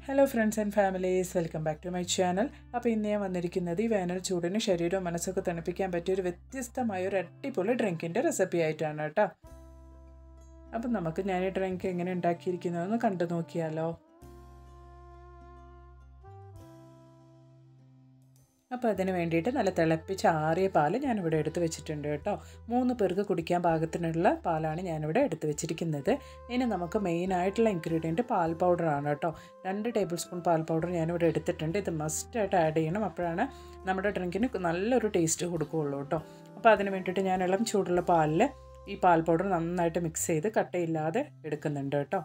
hello friends and families welcome back to my channel അപ്പോൾ ഇന്ന് ഞാൻ വന്നിരിക്കുന്നത് ഈ വേനൽ ചൂടിന് ശരീരവും മനസ്സൊക്കെ തണുപ്പിക്കാൻ പറ്റിയ ഒരു വ്യത്യസ്തമായ ഒരു അടിപൊളി ഡ്രിങ്കിൻ്റെ റെസിപ്പി ആയിട്ടാണ് കേട്ടോ അപ്പം നമുക്ക് ഞാൻ ഈ ഡ്രിങ്ക് എങ്ങനെ ഉണ്ടാക്കിയിരിക്കുന്നതെന്ന് കണ്ടു നോക്കിയാലോ അപ്പോൾ അതിന് വേണ്ടിയിട്ട് നല്ല തിളപ്പിച്ച് ആറിയ പാൽ ഞാനിവിടെ എടുത്ത് വെച്ചിട്ടുണ്ട് കേട്ടോ മൂന്ന് പേർക്ക് കുടിക്കാൻ പാകത്തിനുള്ള പാലാണ് ഞാനിവിടെ എടുത്ത് വെച്ചിരിക്കുന്നത് ഇനി നമുക്ക് മെയിനായിട്ടുള്ള ഇൻഗ്രീഡിയൻറ്റ് പാൽ പൗഡറാണ് കേട്ടോ രണ്ട് ടേബിൾ സ്പൂൺ പാൽ പൗഡർ ഞാനിവിടെ എടുത്തിട്ടുണ്ട് ഇത് മസ്റ്റായിട്ട് ആഡ് ചെയ്യണം അപ്പോഴാണ് നമ്മുടെ ഡ്രിങ്കിന് നല്ലൊരു ടേസ്റ്റ് കൊടുക്കുകയുള്ളൂ കേട്ടോ അപ്പോൾ അതിന് വേണ്ടിയിട്ട് ഞാൻ ഇളം ചൂടുള്ള പാലിൽ ഈ പാൽ പൗഡർ നന്നായിട്ട് മിക്സ് ചെയ്ത് കട്ടയില്ലാതെ എടുക്കുന്നുണ്ട് കേട്ടോ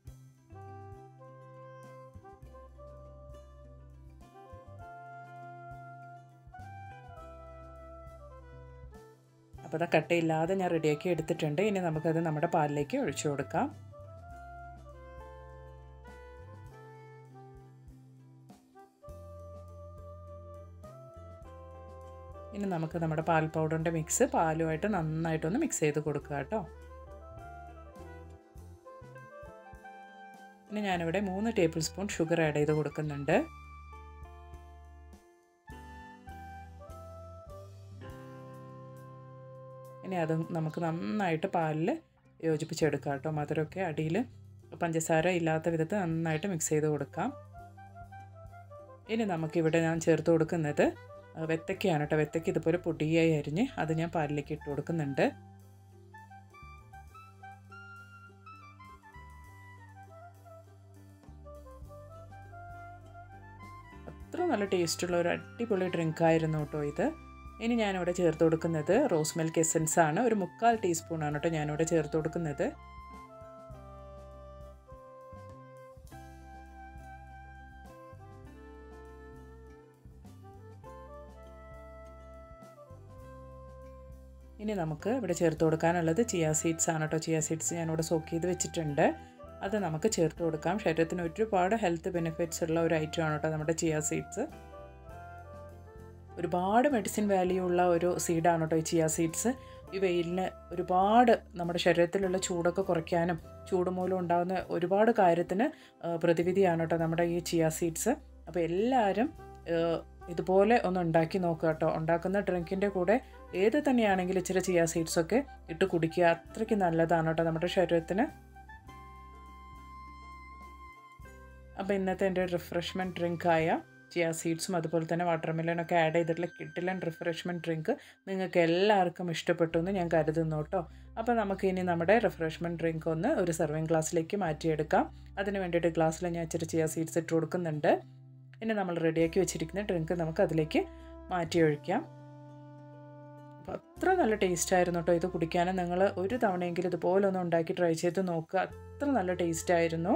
അപ്പോൾ അത് കട്ടയില്ലാതെ ഞാൻ റെഡിയാക്കി എടുത്തിട്ടുണ്ട് ഇനി നമുക്കത് നമ്മുടെ പാലിലേക്ക് ഒഴിച്ചു കൊടുക്കാം ഇനി നമുക്ക് നമ്മുടെ പാൽ പൗഡറിൻ്റെ മിക്സ് പാലുമായിട്ട് നന്നായിട്ടൊന്ന് മിക്സ് ചെയ്ത് കൊടുക്കുക കേട്ടോ ഇനി ഞാനിവിടെ മൂന്ന് ടേബിൾ സ്പൂൺ ഷുഗർ ആഡ് ചെയ്ത് കൊടുക്കുന്നുണ്ട് ഇനി അത് നമുക്ക് നന്നായിട്ട് പാലിൽ യോജിപ്പിച്ചെടുക്കാം കേട്ടോ മധുരമൊക്കെ അടിയിൽ പഞ്ചസാര ഇല്ലാത്ത വിധത്തിൽ നന്നായിട്ട് മിക്സ് ചെയ്ത് കൊടുക്കാം ഇനി നമുക്കിവിടെ ഞാൻ ചേർത്ത് കൊടുക്കുന്നത് വെത്തക്കയാണ് കേട്ടോ വെത്തക്ക ഇതുപോലെ പൊടിയായി അരിഞ്ഞ് അത് ഞാൻ പാലിലേക്ക് ഇട്ട് കൊടുക്കുന്നുണ്ട് അത്ര നല്ല ടേസ്റ്റുള്ള ഒരു അടിപൊളി ഡ്രിങ്ക് ആയിരുന്നു കേട്ടോ ഇത് ഇനി ഞാനിവിടെ ചേർത്ത് കൊടുക്കുന്നത് റോസ് മിൽക്ക് എസൻസ് ആണ് ഒരു മുക്കാൽ ടീസ്പൂണാണ് കേട്ടോ ഞാനിവിടെ ചേർത്ത് കൊടുക്കുന്നത് ഇനി നമുക്ക് ഇവിടെ ചേർത്ത് കൊടുക്കാനുള്ളത് ചിയ സീഡ്സ് ആണ് കേട്ടോ ചിയ സീഡ്സ് ഞാനിവിടെ സോക്ക് ചെയ്ത് വെച്ചിട്ടുണ്ട് അത് നമുക്ക് ചേർത്ത് കൊടുക്കാം ശരീരത്തിന് ഒരുപാട് ഹെൽത്ത് ബെനിഫിറ്റ്സ് ഉള്ള ഒരു ഐറ്റം ആണ് കേട്ടോ നമ്മുടെ ചിയ സീഡ്സ് ഒരുപാട് മെഡിസിൻ വാല്യൂ ഉള്ള ഒരു സീഡാണ് കേട്ടോ ഈ ചിയ സീഡ്സ് ഈ വെയിലിന് ഒരുപാട് നമ്മുടെ ശരീരത്തിലുള്ള ചൂടൊക്കെ കുറയ്ക്കാനും ചൂട് മൂലം ഉണ്ടാകുന്ന ഒരുപാട് കാര്യത്തിന് പ്രതിവിധിയാണ് കേട്ടോ നമ്മുടെ ഈ ചിയ സീഡ്സ് അപ്പോൾ എല്ലാവരും ഇതുപോലെ ഒന്ന് ഉണ്ടാക്കി നോക്കുക കേട്ടോ ഉണ്ടാക്കുന്ന ഡ്രിങ്കിൻ്റെ കൂടെ ഏത് തന്നെയാണെങ്കിലും ഇച്ചിരി ചിയ സീഡ്സൊക്കെ ഇട്ട് കുടിക്കുക അത്രയ്ക്ക് നല്ലതാണ് കേട്ടോ നമ്മുടെ ശരീരത്തിന് അപ്പോൾ ഇന്നത്തെ എൻ്റെ റിഫ്രഷ്മെൻറ്റ് ഡ്രിങ്കായ ചിയ സീഡ്സും അതുപോലെ തന്നെ വാട്ടർ മെലനൊക്കെ ആഡ് ചെയ്തിട്ടുള്ള കിട്ടിലൻ റിഫ്രഷ്മെൻറ്റ് ഡ്രിങ്ക് നിങ്ങൾക്ക് എല്ലാവർക്കും ഇഷ്ടപ്പെട്ടു എന്ന് ഞാൻ കരുതുന്നു കേട്ടോ അപ്പോൾ നമുക്ക് ഇനി നമ്മുടെ റിഫ്രഷ്മെൻറ്റ് ഡ്രിങ്ക് ഒന്ന് ഒരു സർവിങ് ഗ്ലാസ്സിലേക്ക് മാറ്റിയെടുക്കാം അതിന് വേണ്ടിയിട്ട് ഗ്ലാസ്സിൽ ഞാൻ ഇച്ചിരി ചിയ സീഡ്സ് ഇട്ട് കൊടുക്കുന്നുണ്ട് ഇനി നമ്മൾ റെഡിയാക്കി വെച്ചിരിക്കുന്ന ഡ്രിങ്ക് നമുക്ക് അതിലേക്ക് മാറ്റി ഒഴിക്കാം അപ്പോൾ അത്ര നല്ല ടേസ്റ്റ് ആയിരുന്നു കേട്ടോ ഇത് കുടിക്കാനും നിങ്ങൾ ഒരു തവണയെങ്കിലും ഇതുപോലെ ഒന്ന് ഉണ്ടാക്കി ട്രൈ ചെയ്ത് നോക്കുക അത്ര നല്ല ടേസ്റ്റ് ആയിരുന്നു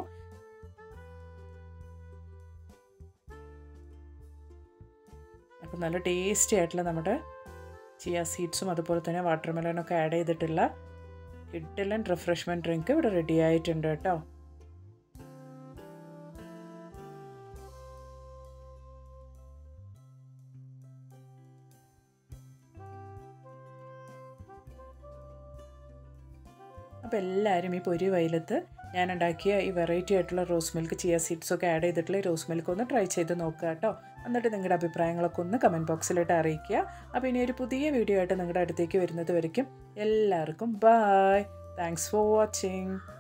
അപ്പോൾ നല്ല ടേസ്റ്റി ആയിട്ടുള്ള നമ്മുടെ ചിയ സീഡ്സും അതുപോലെ തന്നെ വാട്ടർ മെലനൊക്കെ ആഡ് ചെയ്തിട്ടുള്ള കിഡിലൻ റിഫ്രഷ്മെൻറ്റ് ഡ്രിങ്ക് ഇവിടെ റെഡി ആയിട്ടുണ്ട് കേട്ടോ അപ്പോൾ എല്ലാവരും ഈ പൊരി വയലത്ത് ഞാൻ ഉണ്ടാക്കിയ ഈ വെറൈറ്റി ആയിട്ടുള്ള റോസ് മിൽക്ക് ചിയ സീഡ്സ് ഒക്കെ ആഡ് ചെയ്തിട്ടുള്ള റോസ് മിൽക്ക് ഒന്ന് ട്രൈ ചെയ്ത് നോക്കുക കേട്ടോ എന്നിട്ട് നിങ്ങളുടെ അഭിപ്രായങ്ങളൊക്കെ ഒന്ന് കമൻറ്റ് ബോക്സിലിട്ട് അറിയിക്കുക അപ്പോൾ ഇനി ഒരു പുതിയ വീഡിയോ ആയിട്ട് നിങ്ങളുടെ അടുത്തേക്ക് വരുന്നത് വരയ്ക്കും എല്ലാവർക്കും ബായ് താങ്ക്സ് ഫോർ വാച്ചിങ്